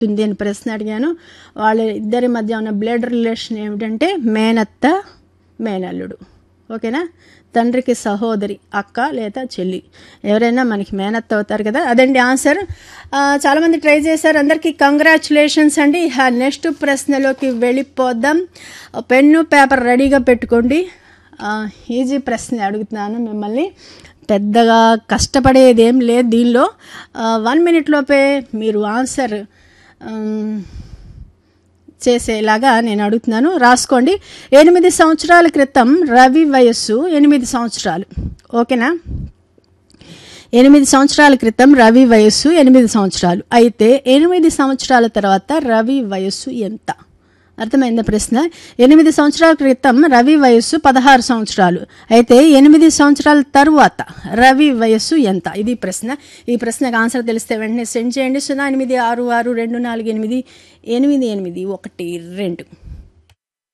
ఉంది అని ప్రశ్న అడిగాను వాళ్ళ ఇద్దరి మధ్య ఉన్న బ్లడ్ రిలేషన్ ఏమిటంటే మేనత్త మేనల్లుడు ఓకేనా తండ్రికి సహోదరి అక్క లేదా చెల్లి ఎవరైనా మనకి మేనత్త అవుతారు కదా అదండి ఆన్సర్ ఆ, చాలామంది ట్రై చేశారు అందరికీ కంగ్రాచులేషన్స్ అండి ఆ నెక్స్ట్ ప్రశ్నలోకి వెళ్ళిపోదాం పెన్ను పేపర్ రెడీగా పెట్టుకోండి ఆ, ఈజీ ప్రశ్న అడుగుతున్నాను మిమ్మల్ని పెద్దగా కష్టపడేది ఏం లేదు దీనిలో వన్ మినిట్ లోపే మీరు ఆన్సర్ ఆమ్, చేసేలాగా నేను అడుగుతున్నాను రాసుకోండి ఎనిమిది సంవత్సరాల క్రితం రవి వయస్సు ఎనిమిది సంవత్సరాలు ఓకేనా ఎనిమిది సంవత్సరాల క్రితం రవి వయస్సు ఎనిమిది సంవత్సరాలు అయితే ఎనిమిది సంవత్సరాల తర్వాత రవి వయస్సు ఎంత అర్థమైందా ప్రశ్న ఎనిమిది సంవత్సరాల క్రితం రవి వయస్సు పదహారు సంవత్సరాలు అయితే ఎనిమిది సంవత్సరాల తరువాత రవి వయస్సు ఎంత ఇది ప్రశ్న ఈ ప్రశ్నకు ఆన్సర్ తెలిస్తే వెంటనే సెండ్ చేయండి సున్నా ఎనిమిది ఆరు ఆరు రెండు నాలుగు ఎనిమిది ఎనిమిది ఎనిమిది ఒకటి రెండు